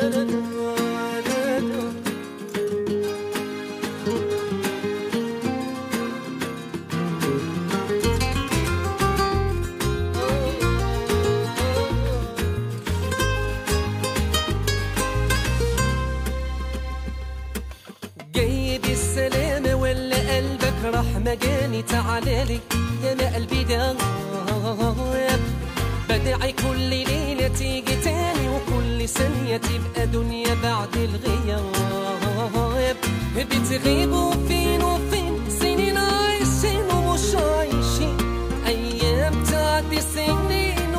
جاي بالسلامة ولا قلبك راح مجاني تعالالي يا ما قلبي داب بدعي كل ليلة تيجي تاني وكل ثانية تبقى دنيا بعد الغياب بتغيبوا فين وفين سنين عايشين ومش عايشين أيام تعدي سنين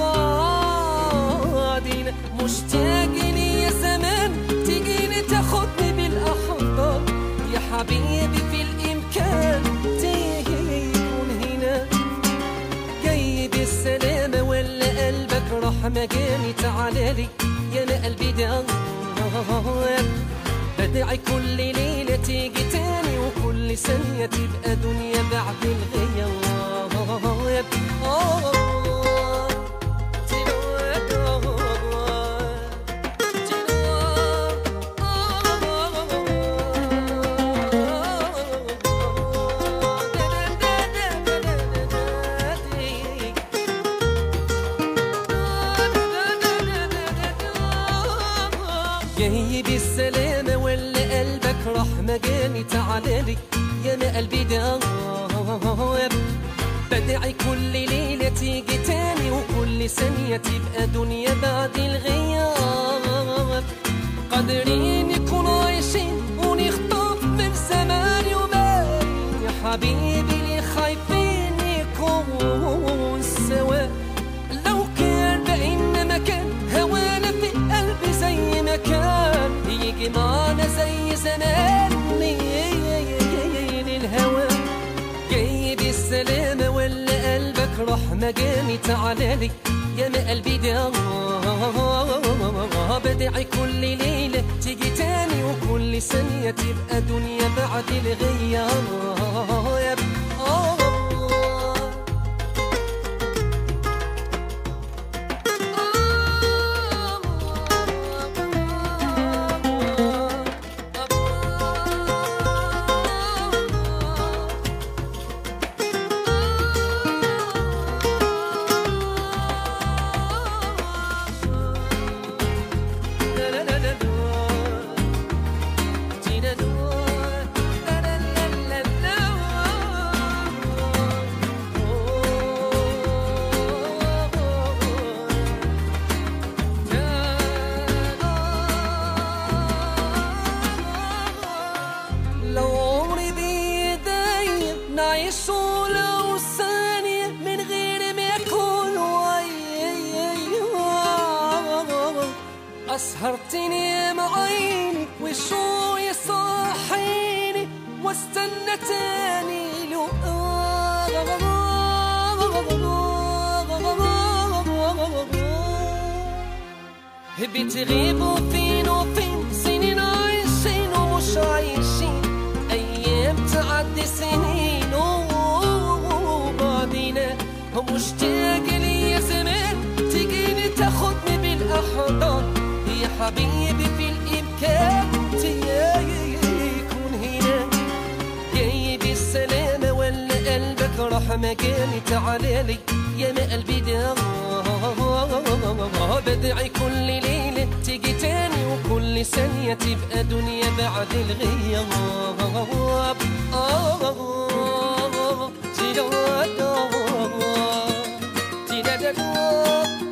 وبعدين مشتاق لي يا زمان تيجيني تاخدني بالأحضان يا حبيبي في الإمكان تيجي يكون هنا جاي بالسلامة ولا قلبك راح مجاني تعالالي يا ما قلبي داب بدعي كل ليلة تيجي تاني وكل ثانية تبقى دنيا بعد الغياب آه جاي بالسلامة ولا قلبك راح مجاني تعالالي يا ما قلبي داب بدعي كل ليلة تيجي تاني وكل ثانية تبقى دنيا بعد الغياب قادرين نكون عايشين ونخطف من زمان يومين يا حبيبي ليه خايفين نكون سوا لو كان بقينا مكان هوانا في قلبي زي ما كان يجي معانا زي زمان ليل الهوى جاي بالسلامة ولا قلبك راح مجاني تعالالي يا ما قلبي داب بدعي كل ليلة تيجي تاني وكل ثانية تبقى دنيا بعد الغياب آه لو عمري بيدي نعيش ولو ثانية من غير ما يكون أسهر تنام عيني وشو يصحيني واستنى تاني لو بتغيبوا فين وفين سنين عايشين ومش عايشين أيام تعدي سنين وبعدينا مشتاق لي يا زمان تجيني تاخدني بالأحضان يا حبيبي في الإمكان تيكون هنا جاي بالسلامة ولا قلبك راح مكاني تعالالي يا ما قلبي داب بدعي كل ليلة تيجي تاني وكل ثانية تبقى دنيا بعد الغياب آه تيدا تيدا